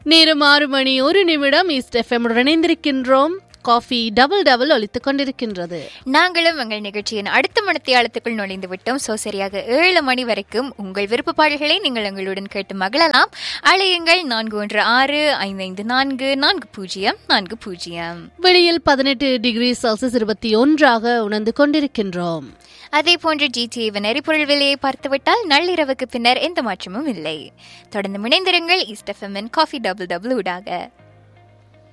நேரம் ஆறு மணி ஒரு நிமிடம் ஈஸ்ட் எஃப்எம் இணைந்திருக்கின்றோம் காஃபி டபுள் டபுள் ஒலித்துக் கொண்டிருக்கின்றது நாங்களும் எங்கள் நிகழ்ச்சியின் அடுத்த மணித்தியாலத்துக்குள் நுழைந்து விட்டோம் சோ சரியாக ஏழு மணி வரைக்கும் உங்கள் விருப்ப பாடல்களை நீங்கள் எங்களுடன் கேட்டு மகிழலாம் அழையுங்கள் நான்கு ஒன்று ஆறு ஐந்து ஐந்து நான்கு நான்கு பூஜ்ஜியம் நான்கு பூஜ்ஜியம் வெளியில் பதினெட்டு டிகிரி செல்சியஸ் இருபத்தி ஒன்றாக உணர்ந்து கொண்டிருக்கின்றோம் அதே போன்று ஜிடிஏவின் எரிபொருள் விலையை பார்த்துவிட்டால் நள்ளிரவுக்கு பின்னர் எந்த மாற்றமும் இல்லை தொடர்ந்து இணைந்திருங்கள் ஈஸ்ட் எஃப்எம்மின் காஃபி டபுள் டபுள் ஊடாக